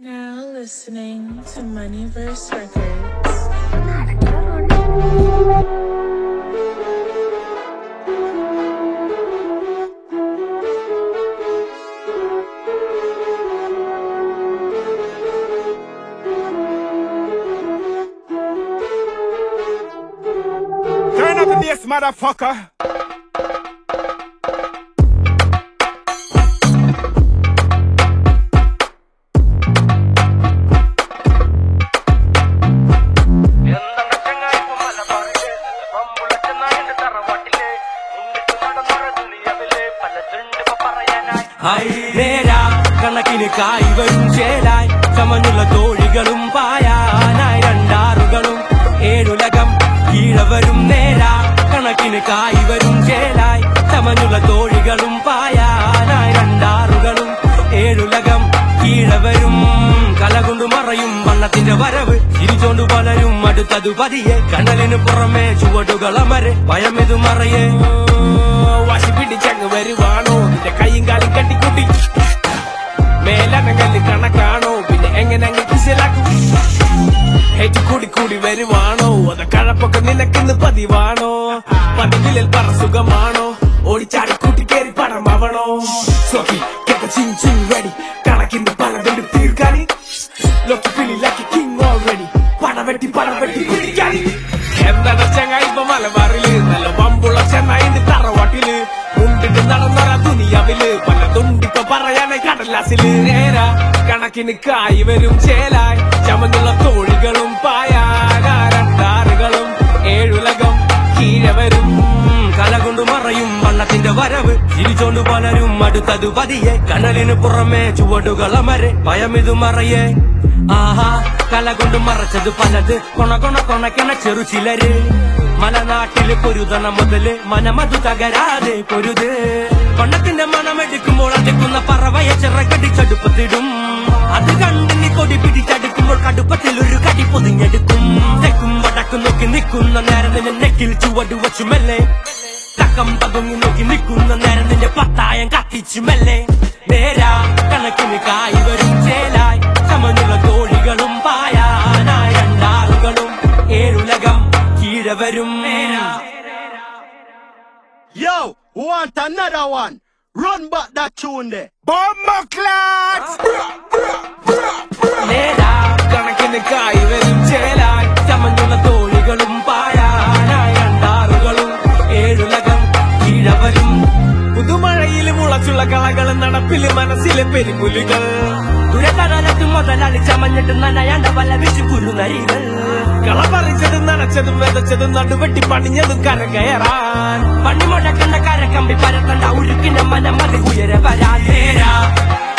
Now listening to Moneyverse Records. Turn up the bass, motherfucker. എന്താണ് ചങ്ങായിപ്പ് മലബാറില്? പമ്പുളച്ച നായന്റെ തറവാട്ടില്. മുന്നിട്ട് നടന്നൊരു ദുനിയവില് പലതുണ്ട് ഇപ്പൊ പറയാനായി. ഹായ് നേരാ കണക്കിന് കായ് വരും ചേലായി ചമഞ്ഞുള്ള തോഴികളും പായാനായി രണ്ടാറുകളും ഏഴുലകം കീഴവരും നേരാ കണക്കിന് കായ് വരും ചേലായി ചമഞ്ഞുള്ള തോഴികളും പായാനായി രണ്ടാറുകളും ഏഴുലകം കീഴവരും കലകൊണ്ടു മറയും വണ്ണത്തിന്റെ വരവ് ചിരിച്ചോണ്ടു പലരും അടുത്തതു പതിയെ കണ്ടലിന് പുറമെ ചുവടുകളമരെ ഭയമിതു മറയേ വാശി പിടിച്ചങ്ങ് വരുവാണോ നിന്റെ കൈയും കാലും കട്ടിക്കൂട്ടി മേലനങ്ങല് കണക്കാണോ പിന്നെ എങ്ങനെ അങ്ങ് കിശലാക്കും ഹേറ്റ് കൂടി കൂടി വരുവാണോ അത് കഴപ്പൊക്കെ നിനക്കിന്ന് പതിവാണോ പതിവിലിൽ പറ സുഖമാണോ ഓടിച്ചാടി കൂട്ടി കേറി പണമാവണോ സോക്കി കേട്ട ചിൻ ചിൻ റെഡി കണക്കിന്ന് പലതുണ്ട് തീർക്കാനി ലോക്കി പിന്നിലാക്കി കിങ് ഓൾറെഡി പടവെട്ടി പടവെട്ടി കുടിക്കാനി എന്താണ് ചങ്ങായി ഇപ്പൊ മലബാറില് നല്ല പമ്പുള്ള ചെന്നായിന്റെ തറവാട്ടില് മുണ്ടിട്ട് നടന്നൊര ദുനിയാവില് പലതുണ്ടിപ്പൊ പറയാനായി കടലാസില് നേരാ കണക്കിന് കായ് വരും ചേലായി ചമന്നുള്ള തോഴികളും പായാകാരണ്ടാറുകളും ഏഴുലകം കീഴെ വരും കലകൊണ്ടു മറയും വണ്ണത്തിന്റെ വരവ് ചിരിച്ചോണ്ടു പലരും അടുത്തതു പതിയെ കനലിന് പുറമെ ചുവടുകളമരെ ഭയമിതു മറയേ ആഹാ കല കൊണ്ട് മറച്ചത് പലത് കൊണ കൊണ കൊണക്കണ ചെറു ചിലര് മലനാട്ടില് പൊരുതണ മുതല് മനമതു തകരാതെ പൊരുത് കൊണ്ടത്തിന്റെ മണമെടുക്കുമ്പോൾ അടുക്കുന്ന പറവയെ ചിറകടിച്ചടുപ്പത്തിടും അത് കണ്ട് നീ കൊടി പിടിച്ചടുക്കുമ്പോൾ കടുപ്പത്തിൽ ഒരു കടി പൊതിഞ്ഞെടുക്കും തെക്കും വടക്കും നോക്കി നിൽക്കുന്ന നേരം നിന്നെ നെക്കിൽ ചുവട് വച്ചു മെല്ലെ തക്കം പതുങ്ങി നോക്കി നിൽക്കുന്ന നേരം നിന്റെ പത്തായം കത്തിച്ചു മെല്ലെ നേരാ കണക്കിന് കായ് വരും ചേലായി ചമഞ്ഞുള്ള തോഴികളും പായാനായി രണ്ടാറുകളും ഏഴുലകം കീഴെ വരും നേരാ Yo, want another one? Run back that tune there. Bomber clots. നേരാ കണക്കിന് കായ് വരും ചേലായി ചമഞ്ഞുള്ള തോഴികളും പായാനായി രണ്ടാറുകളും ഏഴുലകം കീഴെ വരും പുതുമഴയിൽ മുളച്ചുള്ള കളകളും നടപ്പില് മനസ്സിലെ പെരുമ്പുലികൾ ദുരകടലത്ത് മുതലാളി ചമഞ്ഞിട്ട് നനയാണ്ട വല്ല വിഷു കുരുനരികൾ കള പറിച്ചതും നനച്ചതും വിതച്ചതും നടുവെട്ടി പണിഞ്ഞതും കരകയറാൻ പണി മുഴക്കണ്ട കരക്കമ്പി പരത്തണ്ട ഉരുക്കിന്റെ മനമതി ഉയരെ വരാൻ നേരാ